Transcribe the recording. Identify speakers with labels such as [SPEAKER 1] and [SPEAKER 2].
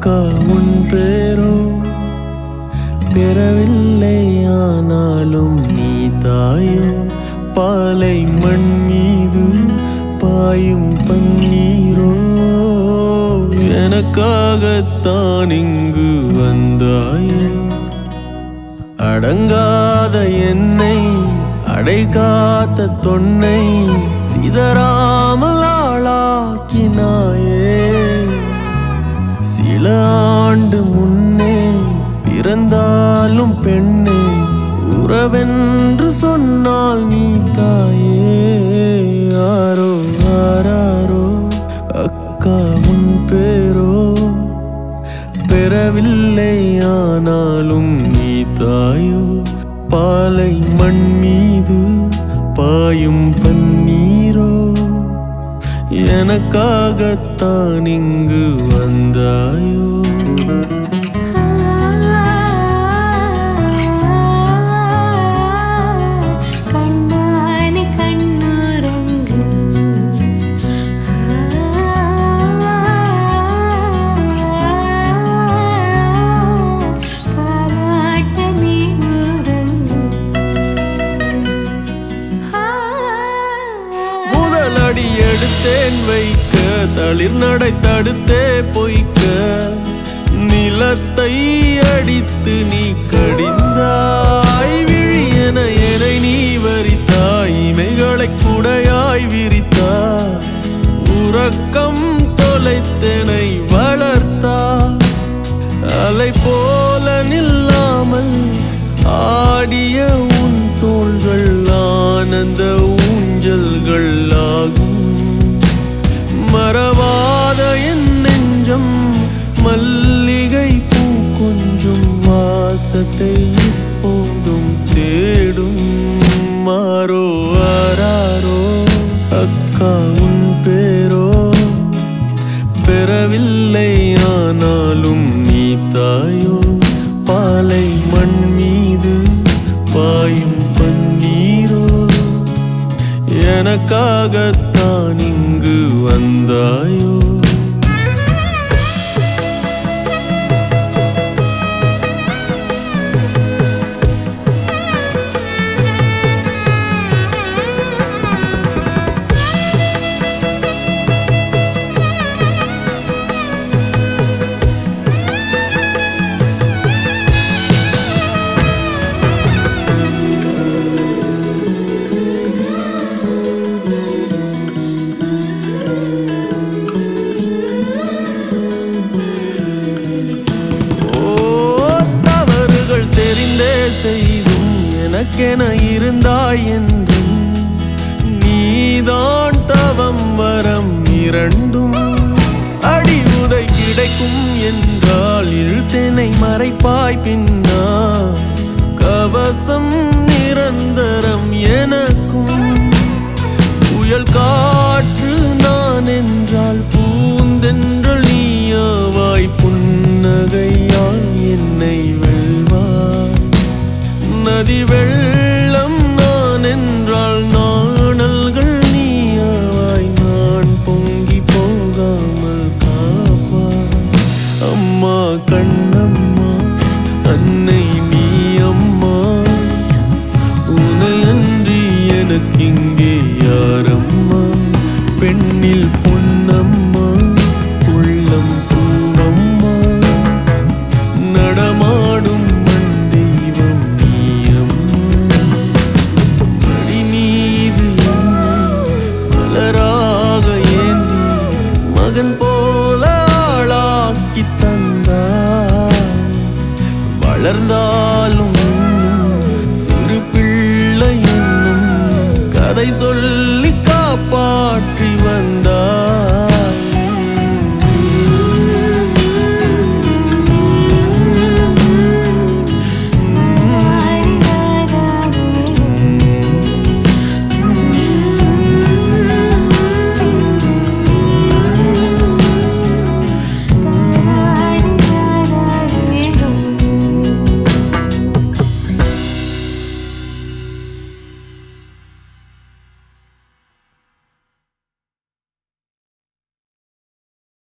[SPEAKER 1] அக்கா உன் பேரோ பெறவில்லை ஆனாலும் நீ தாயோ பாலை மண் மீது பாயும் பன்னீரோ எனக்காகத்தான் இங்கு வந்தாயோ அடங்காத என்னை அடைகாத்த தொன்னை சிதறாமல் ஆளாக்கினாயே சில ஆண்டு முன்னே பிறந்தாலும் பெண்ணே உறவென்று சொன்னால் நீ தாயே யாரோ ஆராரோ அக்கா உன் பேரோ பெறவில்லை ஆனாலும் நீ தாயோ பாலை மண் மீது பாயும் பன்னீரோ எனக்காகத்தான் இங்கு வந்தாயோ
[SPEAKER 2] கண்ணானி கண்ணுறங்கு பாராட்ட நீ உறங்கு
[SPEAKER 1] முதலடி எடுத்தேன் வைக்க தளிர் நடை தடுத்தே பொய்க்க நிலத்தை அடித்து நீ கடிந்தாய் விழியென என்னை நீ வரித்தாய் இமைகளை குடையாய் விரித்தாய் உறக்கம் தொலைத்தனை வளர்த்தாய் அலை போல நில்லாமல் ஆடிய உன் தோள்கள் ஆனந்த ஊஞ்சல்கள் ஆகும் மறவாத என் நெஞ்சம் மல்லிகை பூ கொஞ்சம் வாசத்தை இப்போதும் தேடும் மாறோ ஆராரோ அக்கா உன் பேரோ பெறவில்லை ஆனாலும் நீ தாயோ பாலை மண் மீது பாயும் பன்னீரோ எனக்காகத்தான் இங்கு வந்தாயோ ஓ தவறுகள் தெரிந்தே செய்தும் எனக்கென இருந்தாய் என்றும் நீதான் தவம் வரம் இரண்டும் அடி உதை கிடைக்கும் என்றால் இழுத்தனை மறைப்பாய் பின்னா கவசம் நிரந்தரம் எனக்கும் புயல் காற்று நான் என்றால் பூந்தென்றல் நீயாவாய் புன்னகையால் என்னை வெல்வாய் நதி வெள்ளம் நான் என்றால் நாணல்கள் நீயாவாய் நான் பொங்கி போகாமல் காப்பாய் அம்மா கண்ணம்மா அன்னை நீ அம்மா உனையன்றி எனக்கிங்கே யாரம்மா பெண்ணில் பொன்னம்மா உள்ளம் பூவம்மா நடமாடும் மண் தெய்வம் நீ அம்மா அடி மீது என்னை மலராக ஏந்தி மகன் போல ஆளாக்கி தந்தாய் வளர்ந்தாலும் இன்னும் சிறு பிள்ளை என்னும் கதை சொல்ல